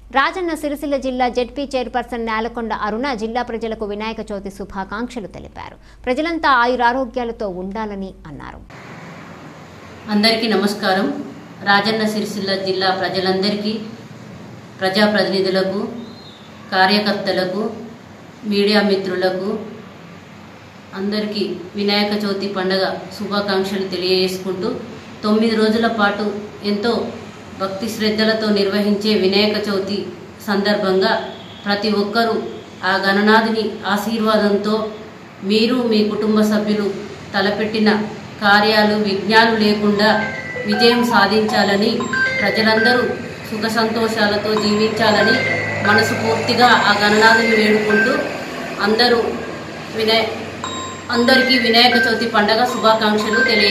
రాజన్న సిరిసిల్ల జిల్లా ZP chairperson Nelakonda అరుణ జిల్లా ప్రజలకు వినాయక చవితి శుభాకాంక్షలు తెలిపారు ప్రజలంతా ఆయురారోగ్యాలతో ఉండాలని అన్నారు అందరికీ నమస్కారం రాజన్న సిరిసిల్ల జిల్లా ప్రజలందరికీ ప్రజాప్రతినిధులకు కార్యకర్తలకు మీడియా మిత్రులకు అందరికీ వినాయక చవితి పండుగ శుభాకాంక్షలు తెలియజేసుకుంటూ తొమ్మిది రోజుల పాటు ఎంతో భక్తి శ్రద్ధలతో నిర్వహించే వినాయక చవితి సందర్భంగా ప్రతి ఒక్కరూ ఆ గణనాథుని ఆశీర్వాదంతో మీరు మీ కుటుంబ సభ్యులు తలపెట్టిన కార్యాలు విఘ్నాలు లేకుండా విజయం సాధించాలని ప్రజలందరూ సుఖ సంతోషాలతో జీవించాలని మనస్ఫూర్తిగా ఆ గణనాథుని వేడుకుంటూ అందరూ వినాయ అందరికీ వినాయక చవితి పండగ శుభాకాంక్షలు తెలియ